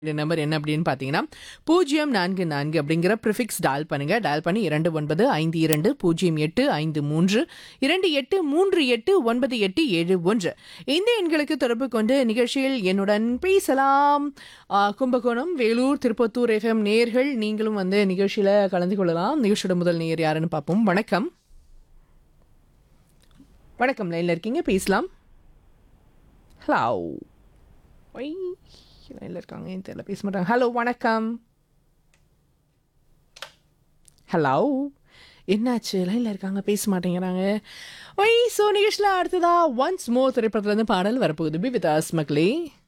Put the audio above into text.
இந்த நம்பர் என்ன அப்படின்னு பார்த்தீங்கன்னா பூஜ்ஜியம் நான்கு நான்கு அப்படிங்கிற ப்ரிஃபிக்ஸ் டயல் பண்ணுங்க டயல் பண்ணி இரண்டு ஒன்பது ஐந்து இரண்டு பூஜ்ஜியம் எட்டு ஐந்து மூன்று இரண்டு எட்டு மூன்று எட்டு ஒன்பது எட்டு ஏழு ஒன்று இந்த எண்களுக்கு தொடர்பு கொண்டு நிகழ்ச்சியில் என்னுடன் பேசலாம் ஆ, கும்பகோணம் வேலூர் திருப்பத்தூர் எஃப்எம் நேர்கள் நீங்களும் வந்து நிகழ்ச்சியில் கலந்து கொள்ளலாம் நிகழ்ச்சியோட முதல் நேர் யாருன்னு பார்ப்போம் வணக்கம் வணக்கம் லைனில் இருக்கீங்க பேசலாம் ஹலோ ஒய் லைனில் இருக்காங்க ஏன் தெரியல பேச மாட்டாங்க ஹலோ வணக்கம் ஹலோ என்னாச்சு லைனில் இருக்காங்க பேச மாட்டேங்கிறாங்க ஒய் ஸோ நிகழ்ச்சியில் அடுத்ததா ஒன்ஸ் மோர் திரைப்படத்துலேருந்து பாடல் வரப்போகுது பி வித் அஸ் மக்களே